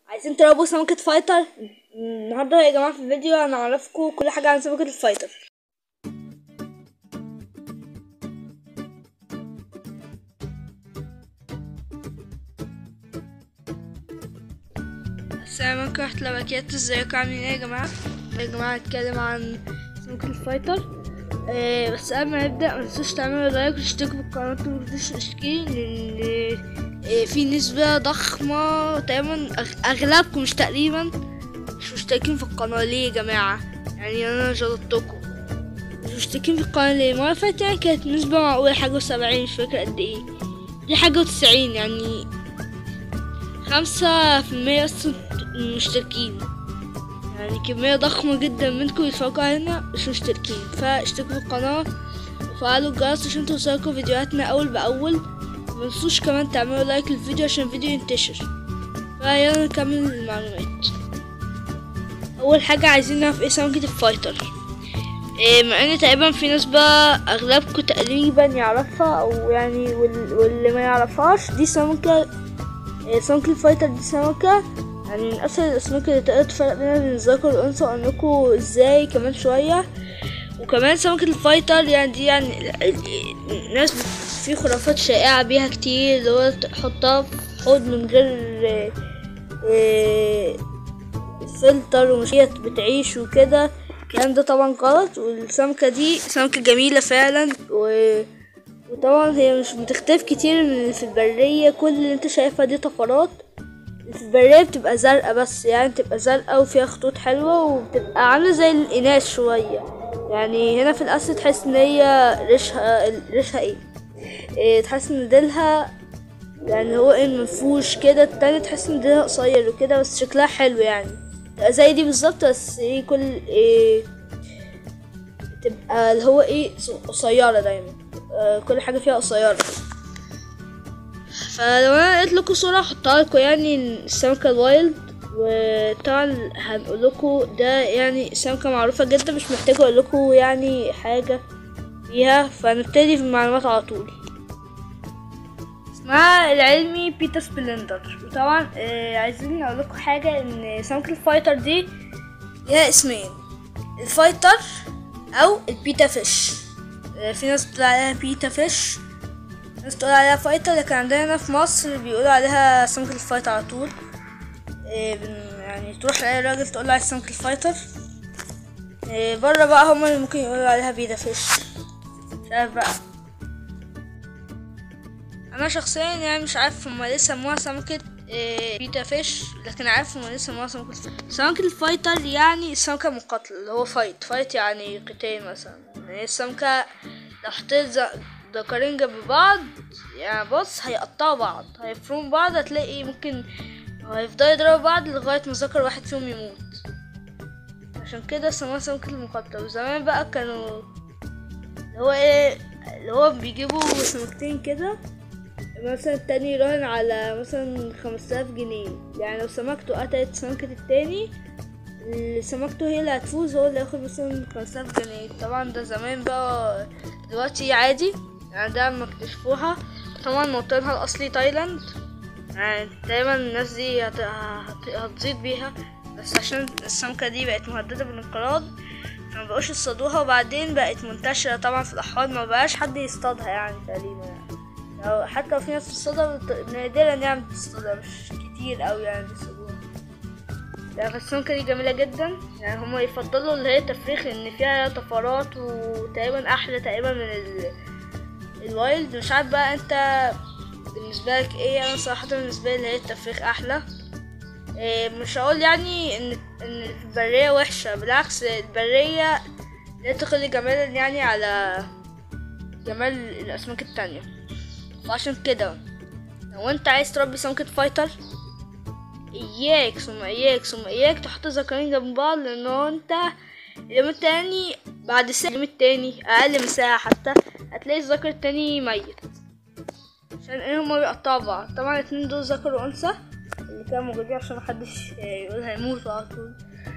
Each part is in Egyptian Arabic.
عايزين تربوا سمكة فايتر النهاردة يا جماعة في الفيديو هنعرفكم كل حاجة عن سمكة الفايتر السلام عليكم ورحمة الله وبركاته ازيكم عاملين ايه يا جماعة يا جماعة هنتكلم عن سمكة الفايتر آه بس قبل ما نبدأ متنسوش تعملوا لايك وتشتركوا في القناة ومتنسوش تشتركي لأن آه في نسبة ضخمة تقريبا أغ- أغلبكم مش تقريبا مش مشتركين في القناة ليه يا جماعة يعني أنا جلطتكم مش مشتركين في القناة ليه المرة اللي فاتت يعني كانت نسبة معقولة حاجة وسبعين مش فاكرة قد ايه دي حاجة وتسعين يعني خمسة في المية بس مشتركين يعني كمية ضخمة جدا منكم يتفرجوا علينا مش مشتركين فاشتركوا في القناة وفعلوا الجرس عشان توصلكوا فيديوهاتنا أول بأول متنسوش كمان تعملوا لايك للفيديو عشان الفيديو ينتشر فيلا نكمل المعلومات أول حاجة عايزين نعرف ايه سمكة الفايتر إيه مع ان تقريبا في ناس بقى اغلبكم تقريبا يعرفها او يعني وال- واللي ما يعرفهاش دي سمكة إيه سمكة الفايتر دي سمكة يعني من أسهل الأسماك اللي تقدر تفرق بين الذكر والأنثى وأنكوا ازاي كمان شوية وكمان سمكة الفايتر يعني دي يعني ال- ال- الناس بت- في خرافات شائعة بيها كتير اللي هو تحطها في حوض من غير إيه، إيه، فلتر ومش هي بتعيش وكده الكلام ده طبعا غلط والسمكة دي سمكة جميلة فعلا و... وطبعا هي مش بتختلف كتير من اللي في البرية كل اللي انت شايفها دي طفرات اللي في البرية بتبقى زرقاء بس يعني بتبقى زرقاء وفيها خطوط حلوة وبتبقى عاملة زي الإناث شوية يعني هنا في الأصل تحس إن هي ريشها ريشها ايه, إيه تحس إن ديلها يعني هو ايه منفوش كده التاني تحس إن ديلها قصير وكده بس شكلها حلو يعني تبقى زي دي بالظبط بس ايه كل ايه تبقى اللي هو ايه قصيرة دايما آه، كل حاجة فيها قصيرة فلو انا قلت لكم صورة احطها لكم يعني السمكة الوايلد وطبعا هنقول لكم ده يعني سمكة معروفة جدا مش محتاجة اقول لكم يعني حاجة فيها فنبتدي في المعلومات على طول اسمها العلمي بيتا سبلندر وطبعا آه عايزين اقول لكم حاجة ان سمكة الفايتر دي ليها اسمين الفايتر او البيتا فيش آه، في ناس بتقول عليها بيتا فيش ناس بتقول عليها فايتر لكن عندنا هنا في مصر بيقولوا عليها سمكة الفايتر على طول آه، بن- يعني تروح لأي راجل تقول له عايز سمكة الفايتر آه، بره بقى هما اللي ممكن يقولوا عليها بيتا فيش مش عارف بقى انا شخصيا يعني مش عارف هما ليه سموها سمكة آه، بيتا فيش لكن عارف هما ليه سموها سمكة الفايتر سمكة الفايتر يعني السمكة المقاتلة اللي هو فايت فايت يعني قتال مثلا يعني السمكة لو حطيت ز- ذكرين جنب بعض يعني بص هيقطعوا بعض هيفرموا بعض هتلاقي ممكن هيفضلوا يضربوا بعض لغاية ما ذكر واحد فيهم يموت عشان كده سموها سمكة المقاتلة وزمان بقى كانوا اللي هو ايه اللي هو بيجيبوا سمكتين كده مثلا التاني يراهن على مثلا خمسة آلاف جنيه يعني لو سمكته قتلت سمكة التاني اللي سمكته هي اللي هتفوز هو اللي هياخد مثلا خمسة آلاف جنيه طبعا ده زمان بقى دلوقتي عادي يعني ده لما اكتشفوها طبعا موطنها الأصلي تايلاند يعني دايما الناس دي هت... هت... هتزيد بيها بس عشان السمكة دي بقت مهددة بالانقراض فما بقوش يصطادوها وبعدين بقت منتشرة طبعا في الأحواض ما بقاش حد يصطادها يعني تقريبا يعني. لو حتى لو في ناس بتصطادها بت- نادرا يعني بتصطادها مش كتير أوي يعني بيصطادوها لا فالسمكة دي جميلة جدا يعني هما يفضلوا اللي هي تفريخ لأن فيها طفرات وتقريبا أحلى تقريبا من ال... الوايلد مش عارف بقى انت بالنسبة لك ايه انا صراحة بالنسبة لي اللي هي التفريخ احلى إيه مش هقول يعني ان ان البرية وحشة بالعكس البرية لا تقل جمالا يعني على جمال الاسماك التانية فعشان كده لو انت عايز تربي سمكة فايتر اياك ثم اياك ثم اياك تحط ذكرين جنب بعض لان هو انت اليوم التاني بعد ساعة اليوم التاني اقل من ساعة حتى هتلاقي الذكر التاني ميت عشان ايه هما بيقطعوا بعض طبعا الاتنين دول ذكر وانثى اللي كانوا موجودين عشان محدش يقول هيموتوا على طول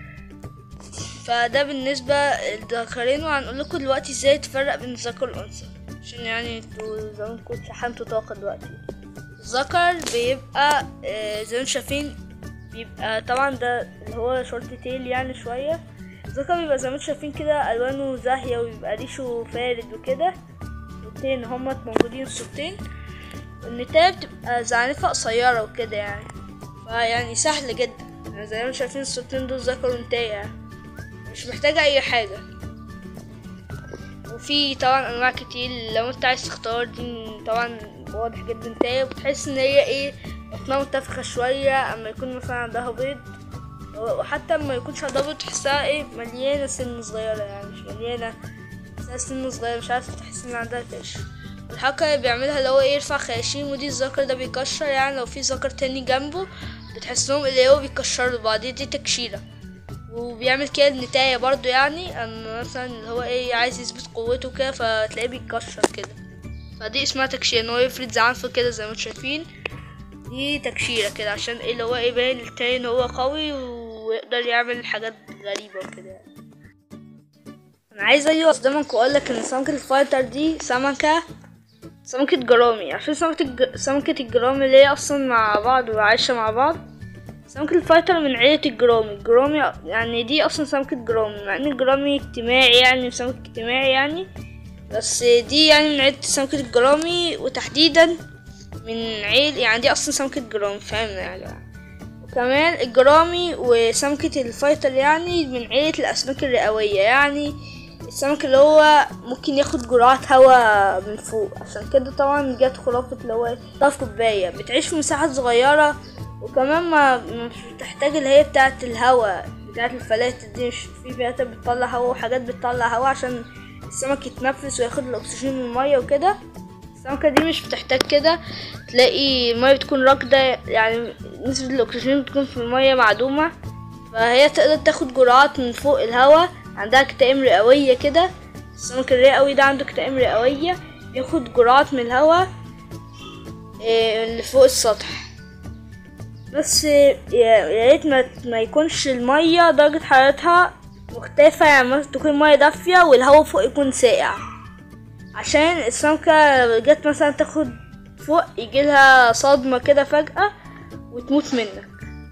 فده بالنسبة للذكرين وهنقول لكم دلوقتي ازاي تفرق بين الذكر والانثى عشان يعني انتوا زي ما انتوا شحنتوا طاقة دلوقتي الذكر بيبقى آه، زي ما انتوا شايفين بيبقى طبعا ده اللي هو شورت تيل يعني شوية الذكر بيبقى زي ما انتوا شايفين كده ألوانه زاهية وبيبقى ريشه فارد وكده الصورتين هما موجودين الصورتين والنتاية بتبقى زعنفة قصيرة وكده يعني فيعني سهل جدا يعني زي ما انتوا شايفين الصورتين دول ذكر ونتاية يعني مش محتاجة أي حاجة وفي طبعا انواع كتير لو انت عايز تختار دي طبعا واضح جدا تايه وبتحس ان هي ايه بطنها منتفخه شويه اما يكون مثلا عندها بيض وحتى اما يكونش عندها بيض تحسها ايه مليانه سن صغيره يعني مش مليانه تحسها سن صغيره مش عارفه تحس ان عندها كرش الحركة اللي بيعملها اللي هو ايه يرفع خياشيم ودي الذكر ده بيكشر يعني لو في ذكر تاني جنبه بتحسهم اللي هو بيكشروا بعض دي, دي تكشيرة وبيعمل كده النتاية برضو يعني اما مثلا اللي هو ايه عايز يثبت قوته كده فتلاقيه بيتكشر كده فدي اسمها تكشيرة ان هو يفرد زعنفه كده زي ما انتوا شايفين دي تكشيرة كده عشان ايه اللي هو ايه باين للتاني ان هو قوي ويقدر يعمل حاجات غريبة وكده يعني. انا عايز اجي اصدمك واقولك ان سمكة الفايتر دي سمكة سمكة جرامي عشان سمكة الج... سمكة الجرامي اللي هي اصلا مع بعض وعايشة مع بعض سمكة الفايتر من عيلة الجرامي الجرامي يعني دي اصلا سمكة جرامي مع ان الجرامي اجتماعي يعني سمكة اجتماعي يعني بس دي يعني من عيلة سمكة الجرامي وتحديدا من عيل يعني دي اصلا سمكة جرامي فاهمنا يعني وكمان الجرامي وسمكة الفايتر يعني من عيلة الاسماك الرئوية يعني السمك اللي هو ممكن ياخد جرعات هواء من فوق عشان كده طبعا جت خرافة اللي هو طاقة في كوباية بتعيش في مساحات صغيرة وكمان ما مش بتحتاج اللي هي بتاعة الهواء بتاعة الفلاتر دي مش في فلاتر بتطلع هواء وحاجات بتطلع هواء عشان السمك يتنفس وياخد الأكسجين من المية وكده السمكة دي مش بتحتاج كده تلاقي المية بتكون راكدة يعني نسبة الأكسجين بتكون في المية معدومة فهي تقدر تاخد جرعات من فوق الهواء عندها كتائم رئوية كده السمك الرئوي ده عنده كتائم رئوية بياخد جرعات من الهواء اللي فوق السطح بس يا ريت ما, ما يكونش المية درجة حرارتها مختلفة يعني تكون المية دافية والهواء فوق يكون ساقع عشان السمكة جت مثلا تاخد فوق يجيلها صدمة كده فجأة وتموت منك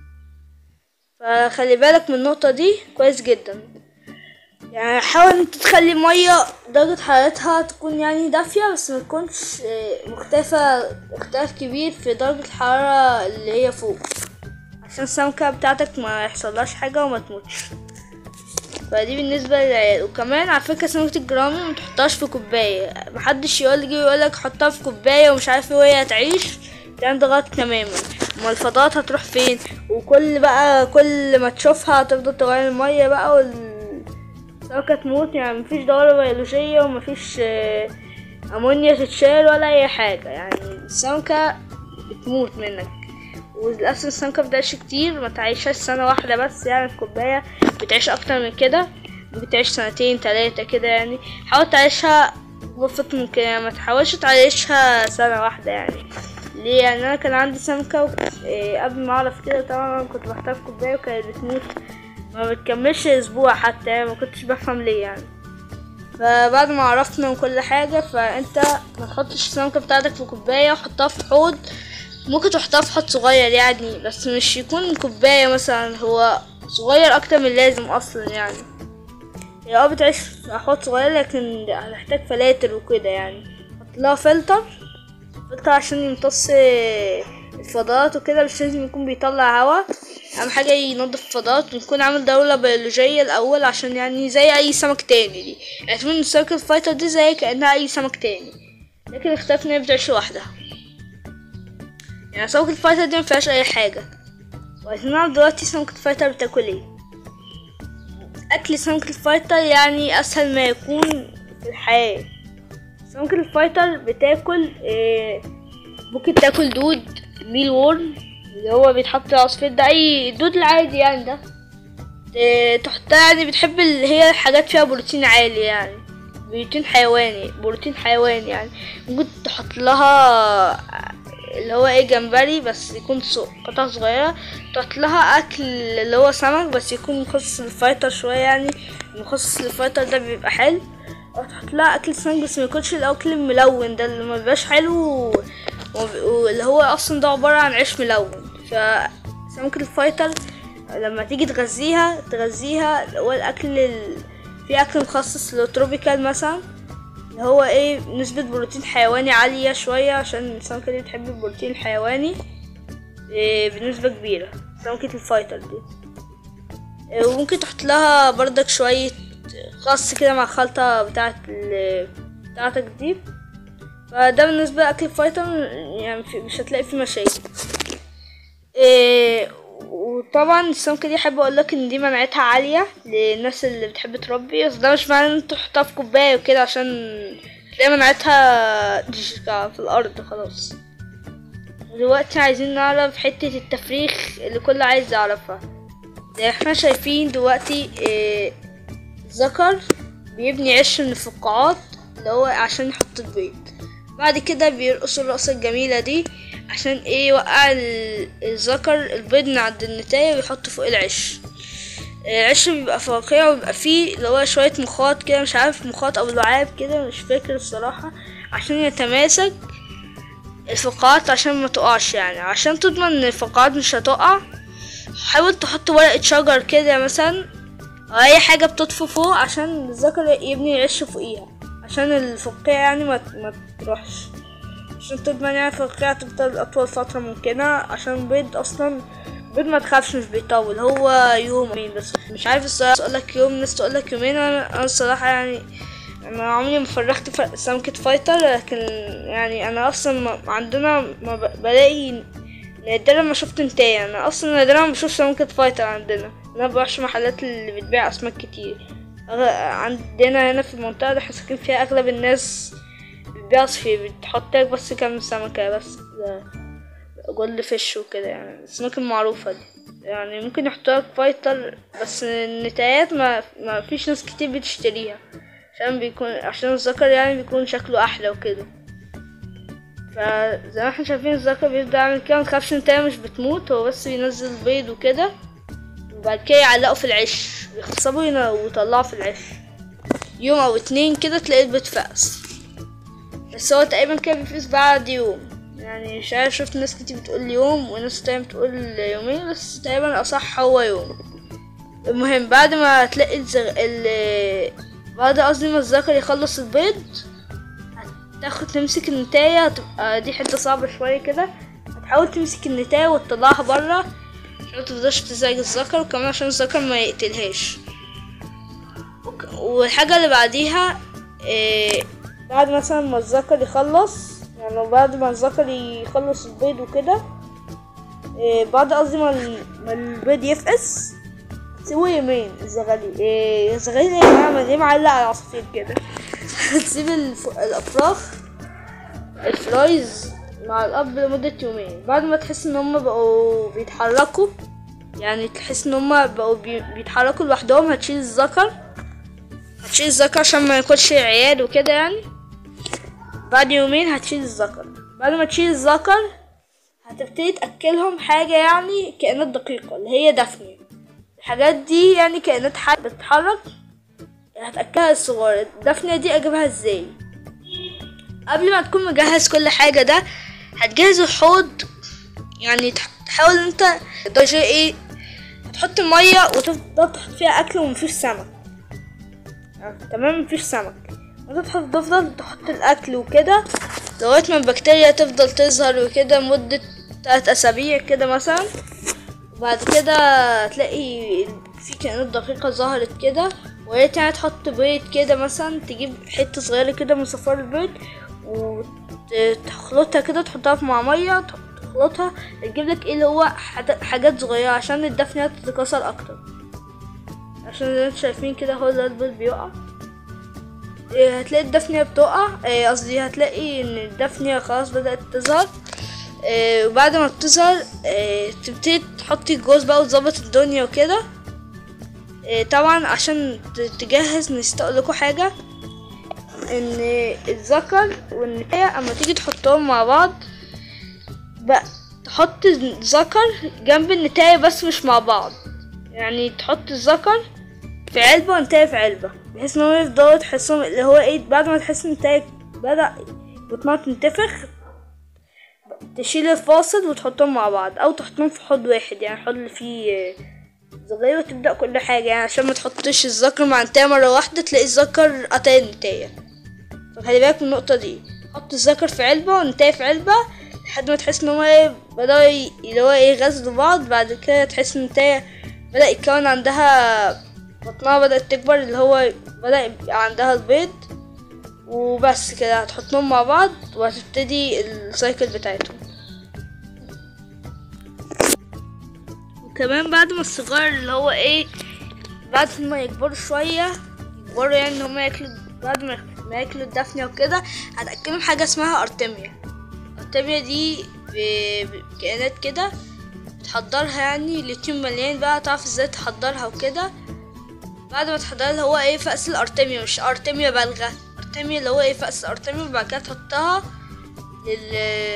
فخلي بالك من النقطة دي كويس جدا يعني حاول انت تخلي المية درجة حرارتها تكون يعني دافية بس ما تكونش مختلفة اختلاف كبير في درجة الحرارة اللي هي فوق عشان السمكة بتاعتك ما يحصلهاش حاجة وما تموتش فدي بالنسبة للعيال وكمان على فكرة سمكة الجرامي متحطهاش في كوباية محدش يقول يجي يقولك حطها في كوباية ومش عارف ايه وهي هتعيش الكلام ده غلط تماما امال الفضلات هتروح فين وكل بقى كل ما تشوفها هتفضل تغير المية بقى وال السمكة تموت يعني مفيش دورة بيولوجية ومفيش أمونيا تتشال ولا أي حاجة يعني السمكة بتموت منك وللأسف السمكة بتعيش كتير ما تعيشهاش سنة واحدة بس يعني في كوباية بتعيش أكتر من كده بتعيش سنتين تلاتة كده يعني حاول تعيشها غرفة من كده ما تحاولش تعيشها سنة واحدة يعني ليه يعني أنا كان عندي سمكة و... إيه قبل ما أعرف كده طبعا كنت بحطها في كوباية وكانت بتموت ما بتكملش اسبوع حتى يعني ما كنتش بفهم ليه يعني فبعد ما عرفنا وكل حاجه فانت ما تحطش السمكه بتاعتك في كوبايه وحطها في حوض ممكن تحطها في حوض صغير يعني بس مش يكون كوبايه مثلا هو صغير اكتر من اللازم اصلا يعني هي اه بتعيش في حوض صغير لكن هتحتاج فلاتر وكده يعني حط لها فلتر فلتر عشان يمتص الفضلات وكده مش لازم يكون بيطلع هوا اهم حاجه ينظف الفضلات ويكون عامل دوره بيولوجيه الاول عشان يعني زي اي سمك تاني دي اعتبر ان سمكة الفايتر دي زي كانها اي سمك تاني لكن اختلاف ان هي بتعيش لوحدها يعني سمكة الفايتر دي مفيهاش اي حاجه وعايزين نعرف دلوقتي سمكة الفايتر بتاكل ايه اكل سمكة الفايتر يعني اسهل ما يكون في الحياه سمكة الفايتر بتاكل إيه ممكن تاكل دود ميل وورم اللي هو بيتحط عصفور ده اي الدود العادي يعني ده تحطها يعني بتحب اللي هي الحاجات فيها بروتين عالي يعني بروتين حيواني بروتين حيواني يعني ممكن تحط لها اللي هو ايه جمبري بس يكون قطع صغيرة تحط لها اكل اللي هو سمك بس يكون مخصص للفايتر شوية يعني مخصص للفايتر ده بيبقى حلو او تحط لها اكل سمك بس ما يكونش الاكل الملون ده اللي ما بيبقاش حلو واللي هو اصلا ده عبارة عن عيش ملون سمكة الفايتر لما تيجي تغذيها تغذيها اللي هو الاكل ال... في اكل مخصص للتروبيكال مثلا اللي هو ايه نسبة بروتين حيواني عالية شوية عشان السمكة دي بتحب البروتين الحيواني إيه بنسبة كبيرة سمكة الفايتر دي إيه وممكن تحط لها بردك شوية خس كده مع الخلطة بتاعت ال... بتاعتك دي فده بالنسبة لأكل الفايتر يعني في مش هتلاقي فيه مشاكل إيه وطبعا السمكة دي احب اقول لك ان دي مناعتها عالية للناس اللي بتحب تربي بس ده مش معناه ان انت تحطها في كوباية وكده عشان تلاقي مناعتها في الارض خلاص دلوقتي عايزين نعرف حتة التفريخ اللي كل عايز يعرفها زي احنا شايفين دلوقتي إيه ذكر بيبني عش من الفقاعات اللي هو عشان يحط البيض بعد كده بيرقصوا الرقصة الجميلة دي عشان ايه يوقع الذكر البيض من عند النتاية ويحطه فوق العش العش بيبقى فواقع وبيبقى فيه اللي هو شوية مخاط كده مش عارف مخاط او لعاب كده مش فاكر الصراحة عشان يتماسك الفقاعات عشان ما تقعش يعني عشان تضمن ان الفقاعات مش هتقع حاول تحط ورقة شجر كده مثلا او اي حاجة بتطفو فوق عشان الذكر يبني عش فوقيها عشان الفقاعة يعني ما, ما تروحش عشان تضمن يعني الفقاعة تفضل أطول فترة ممكنة عشان البيض أصلا البيض ما تخافش مش بيطول هو يومين بس مش عارف الصراحة تقولك يوم ناس تقولك يومين أنا, أنا الصراحة يعني أنا عمري ما فرخت سمكة فايتر لكن يعني أنا أصلا ما عندنا ما بلاقي نادرا ما شفت انتاي أنا أصلا نادرا ما بشوف سمكة فايتر عندنا أنا مبروحش محلات اللي بتبيع أسماك كتير عندنا هنا في المنطقة اللي احنا ساكنين فيها أغلب الناس بتبيع صفير بتحط لك بس كام سمكة بس جولد فيش وكده يعني السمك المعروفة دي يعني ممكن يحطوا لك فايتر بس النتايات ما, ما فيش ناس كتير بتشتريها عشان بيكون عشان الذكر يعني بيكون شكله أحلى وكده فزي ما احنا شايفين الذكر بيبدأ يعمل كده متخافش النتاية مش بتموت هو بس بينزل بيض وكده وبعد كده يعلقوا في العش يخصبوا ويطلعوا في العش يوم او اتنين كده تلاقيه البيض فقس بس هو تقريبا كده بيفقس بعد يوم يعني مش عارف شفت ناس كتير بتقول يوم وناس تانية بتقول يومين بس تقريبا اصح هو يوم المهم بعد ما تلاقي الزغ... ال بعد قصدي ما الذكر يخلص البيض هتاخد تمسك النتاية هتبقى دي حتة صعبة شوية كده هتحاول تمسك النتاية وتطلعها برا عشان متفضلش تزعج الذكر وكمان عشان الذكر ما يقتلهاش والحاجة اللي بعديها إيه بعد مثلا ما الذكر يخلص يعني بعد ما الذكر يخلص البيض وكده إيه بعد قصدي ما, ما البيض يفقس تسيبه يومين الزغاليل إيه الزغاليل يا جماعة ليه معلق على العصافير كده تسيب الف... الأفراخ الفرايز مع الأب لمدة يومين بعد ما تحس ان هما بقوا بيتحركوا يعني تحس ان هما بقوا بي... بيتحركوا لوحدهم هتشيل الذكر هتشيل الذكر عشان ما ياكلش عيال وكده يعني بعد يومين هتشيل الذكر بعد ما تشيل الذكر هتبتدي تأكلهم حاجة يعني كائنات دقيقة اللي هي دفني الحاجات دي يعني كائنات حية بتتحرك هتأكلها الصغار الدفنية دي أجيبها ازاي قبل ما تكون مجهز كل حاجة ده هتجهز الحوض يعني تحاول انت درجة ايه هتحط مية وتفضل تحط فيها أكل ومفيش سمك آه. تمام مفيش سمك وانت تفضل تحط الأكل وكده لغاية ما البكتيريا تفضل تظهر وكده مدة تلات أسابيع كده مثلا وبعد كده تلاقي في كائنات دقيقة ظهرت كده وهي يعني تحط بيض كده مثلا تجيب حتة صغيرة كده من صفار البيض وتخلطها كده تحطها في مع مية تخلطها تجيب لك ايه اللي هو حاجات صغيرة عشان الدفنية تتكسر اكتر عشان زي ما انتوا شايفين كده هو ده البيض بيقع إيه هتلاقي الدفنية بتقع قصدي إيه هتلاقي ان الدفنية خلاص بدأت تظهر إيه وبعد ما بتظهر إيه تبتدي تحطي الجوز بقى وتظبط الدنيا وكده إيه طبعا عشان تجهز نسيت اقولكوا حاجة ان الذكر والنتاية اما تيجي تحطهم مع بعض بقى تحط الذكر جنب النتاية بس مش مع بعض يعني تحط الذكر في علبة والنتاية في علبة بحيث ان هو يفضلوا تحسهم اللي هو ايه بعد ما تحس النتاية بدأ بطنها تنتفخ تشيل الفاصل وتحطهم مع بعض او تحطهم في حوض واحد يعني حوض اللي فيه صغير وتبدأ كل حاجة يعني عشان ما تحطش الذكر مع النتاية مرة واحدة تلاقي الذكر قتل النتاية فخلي بالك من النقطة دي حط الذكر في علبة والنتاية في علبة لحد ما تحس ان هما ايه بدأوا ي- اللي هو ايه يغزلوا بعض بعد كده تحس ان النتاية بدأ يتكون عندها بطنها بدأت تكبر اللي هو بدأ يبقى عندها البيض وبس كده هتحطهم مع بعض وهتبتدي السايكل بتاعتهم وكمان بعد ما الصغار اللي هو ايه بعد ما يكبروا شوية يكبروا يعني ان هما ياكلوا بعد ما ما ياكلوا الدفنة وكده هتأكلهم حاجة اسمها أرتميا أرتميا دي ب- بكائنات كده تحضرها يعني اليوتيوب مليان بقى تعرف ازاي تحضرها وكده بعد ما تحضرها اللي هو ايه فأس الأرتميا مش أرتميا بالغة أرتميا اللي هو ايه فأس الأرتميا وبعد كده تحطها لل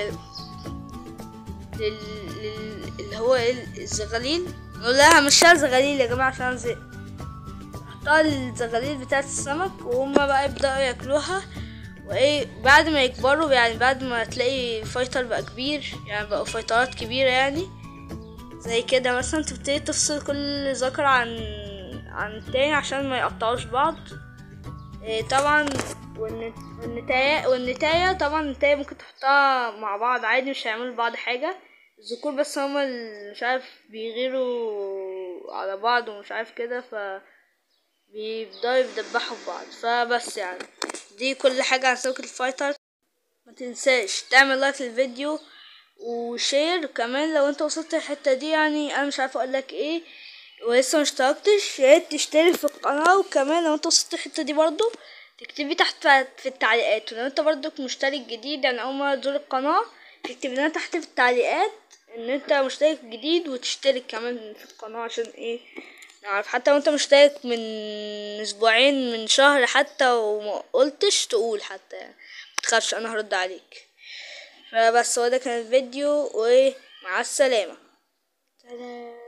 لل... لل... اللي هو ايه الزغاليل نقول لها همشيها زغاليل يا جماعة عشان زهقت حطها الزغاليل بتاعة السمك وهما بقى يبدأوا ياكلوها وايه بعد ما يكبروا يعني بعد ما تلاقي فايتر بقى كبير يعني بقوا فايترات كبيرة يعني زي كده مثلا تبتدي تفصل كل ذكر عن عن التاني عشان ما يقطعوش بعض إيه طبعا والن- والنتاية والنتاية طبعا النتاية ممكن تحطها مع بعض عادي مش هيعملوا لبعض حاجة الذكور بس هما اللي مش عارف بيغيروا على بعض ومش عارف كده ف بيبدأوا يدبحوا في بعض فبس يعني دي كل حاجة عن سمكة الفايتر ما تنساش تعمل لايك للفيديو وشير كمان لو انت وصلت الحتة دي يعني انا مش عارفة اقولك ايه ولسه مشتركتش يا ريت تشترك في القناة وكمان لو انت وصلت الحتة دي برضو تكتبي تحت في التعليقات ولو انت برضك مشترك جديد يعني اول مرة تزور القناة تكتب لنا تحت في التعليقات ان انت مشترك جديد وتشترك كمان في القناة عشان ايه نعرف حتى لو انت مشترك من اسبوعين من شهر حتى وما قلتش تقول حتى يعني متخافش انا هرد عليك فبس هو ده كان الفيديو ومع السلامة سلام